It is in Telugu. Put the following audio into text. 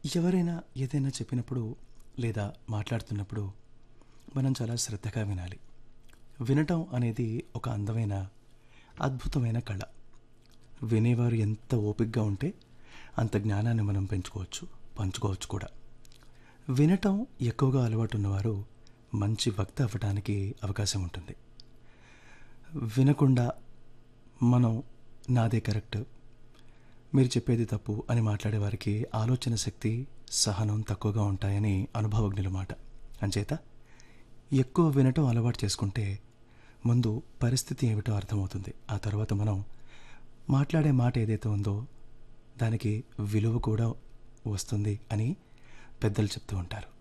ఎవరైనా ఏదైనా చెప్పినప్పుడు లేదా మాట్లాడుతున్నప్పుడు మనం చాలా శ్రద్ధగా వినాలి వినటం అనేది ఒక అందమైన అద్భుతమైన కళ వినేవారు ఎంత ఓపికగా ఉంటే అంత జ్ఞానాన్ని మనం పెంచుకోవచ్చు పంచుకోవచ్చు కూడా వినటం ఎక్కువగా అలవాటు ఉన్నవారు మంచి వక్త అవ్వడానికి అవకాశం ఉంటుంది వినకుండా మనం నాదే కరెక్ట్ మీరు చెప్పేది తప్పు అని మాట్లాడే వారికి ఆలోచన శక్తి సహనం తక్కువగా ఉంటాయని అనుభవజ్ఞుల మాట అంచేత ఎక్కువ వినటం అలవాటు చేసుకుంటే ముందు పరిస్థితి ఏమిటో అర్థమవుతుంది ఆ తర్వాత మనం మాట్లాడే మాట ఏదైతే ఉందో దానికి విలువ కూడా వస్తుంది అని పెద్దలు చెప్తూ ఉంటారు